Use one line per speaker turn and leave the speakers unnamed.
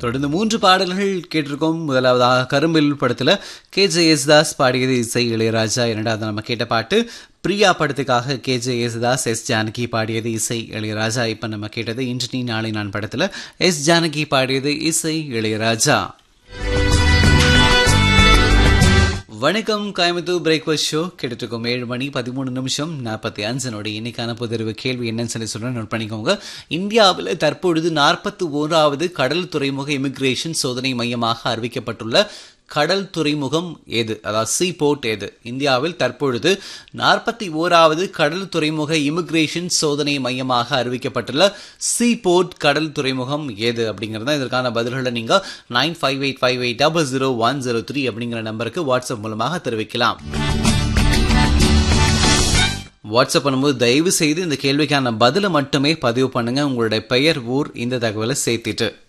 தொடர்ந்து மூன்று பாடல்கள் கேட்டிருக்கோம் முதலாவதாக கரும்பில் படத்துல கே ஜே யேசுதாஸ் பாடியது இசை இளையராஜா இரண்டாவது நம்ம கேட்ட பாட்டு பிரியா படத்துக்காக K J Yesudas S Janaki பாடியது இசை இளையராஜா இப்ப நம்ம கேட்டது இன்று நீ நாளை நான் படத்துல எஸ் ஜானகி பாடியது இசை இளையராஜா வணக்கம் கோயம்புத்தூர் பிரேக்ஃபாஸ்ட் ஷோ கேட்டுருக்கோம் ஏழு மணி பதிமூணு நிமிஷம் நாற்பத்தி அஞ்சனோட இன்னைக்கான புதறிவு கேள்வி என்னன்னு சொல்லி சொல்றேன் நோட் பண்ணிக்கோங்க இந்தியாவில் தற்பொழுது நாற்பத்தி ஓராவது கடல் துறைமுக இமிகிரேஷன் சோதனை மையமாக அறிவிக்கப்பட்டுள்ள கடல் துறைமுகம் எது அதாவது சீ போர்ட் எது இந்தியாவில் தற்பொழுது நாற்பத்தி ஓராவது கடல் துறைமுக இமிகிரேஷன் சோதனை மையமாக அறிவிக்கப்பட்டுள்ள சீ போர்ட் கடல் துறைமுகம் எது அப்படிங்கிறது தான் இதற்கான பதில்களை நீங்க nine five eight five eight double zero one zero three அப்படிங்கிற நம்பருக்கு வாட்ஸ்அப் மூலமாக தெரிவிக்கலாம் வாட்ஸ்அப் பண்ணும்போது தயவு செய்து இந்த கேள்விக்கான பதிலை மட்டுமே பதிவு பண்ணுங்க உங்களுடைய பெயர் ஊர் இந்த தகவலை சேர்த்திட்டு